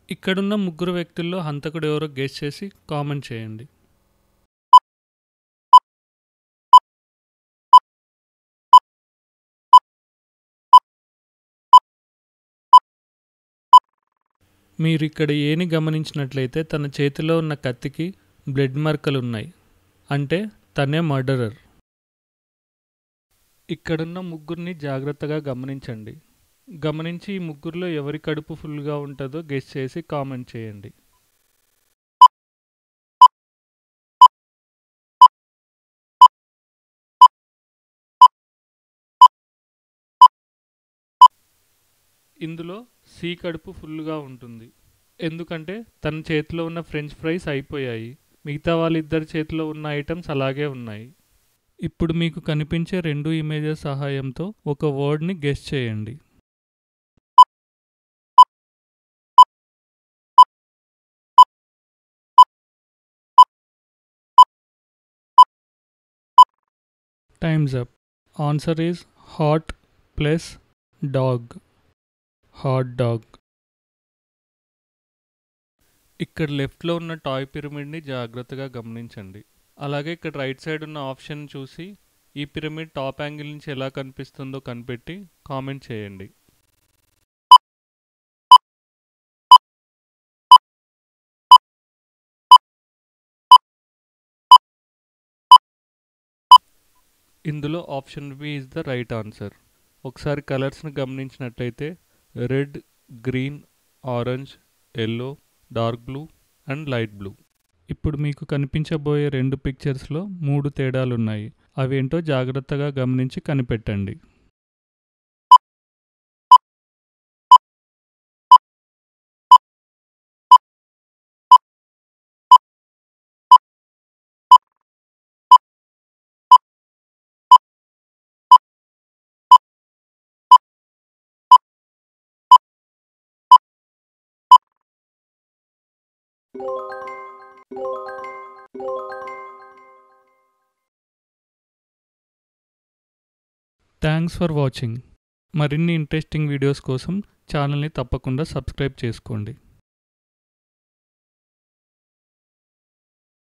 ఇక్కడున్న ముగ్గురు వ్యక్తుల్లో హంతకుడు ఎవరో గెస్ చేసి కామెంట్ చేయండి మీరు ఇక్కడ ఏని గమనించినట్లయితే తన చేతిలో ఉన్న కత్తికి బ్లడ్ మరకలు ఉన్నాయి అంటే తనే మర్డరర్ ఇక్కడున్న ముగ్గురిని జాగ్రత్తగా గమనించండి గమనించి ఈ ముగ్గురులో ఎవరి కడుపు ఫుల్గా ఉంటుందో గెస్ చేసి కామెంట్ చేయండి ఇందులో సి కడుపు ఫుల్గా ఉంటుంది ఎందుకంటే తన చేతిలో ఉన్న ఫ్రెంచ్ ఫ్రైస్ అయిపోయాయి మిగతా వాళ్ళిద్దరి చేతిలో ఉన్న ఐటమ్స్ అలాగే ఉన్నాయి ఇప్పుడు మీకు కనిపించే రెండు ఇమేజెస్ సహాయంతో ఒక వర్డ్ని గెస్ చేయండి times up answer is hot plus dog hot dog ఇక్కడ లెఫ్ట్లో ఉన్న టాయ్ పిరమిడ్ని జాగ్రత్తగా గమనించండి అలాగే ఇక్కడ రైట్ సైడ్ ఉన్న ఆప్షన్ చూసి ఈ పిరమిడ్ టాప్ యాంగిల్ నుంచి ఎలా కనిపిస్తుందో కనిపెట్టి కామెంట్ చేయండి ఇందులో option B is the right answer ఒకసారి కలర్స్ని గమనించినట్లయితే red green orange yellow dark blue and light blue ఇప్పుడు మీకు కనిపించబోయే రెండు పిక్చర్స్లో మూడు తేడాలు ఉన్నాయి అవేంటో జాగ్రత్తగా గమనించి కనిపెట్టండి థ్యాంక్స్ ఫర్ వాచింగ్ మరిన్ని ఇంట్రెస్టింగ్ వీడియోస్ కోసం ఛానల్ని తప్పకుండా సబ్స్క్రైబ్ చేసుకోండి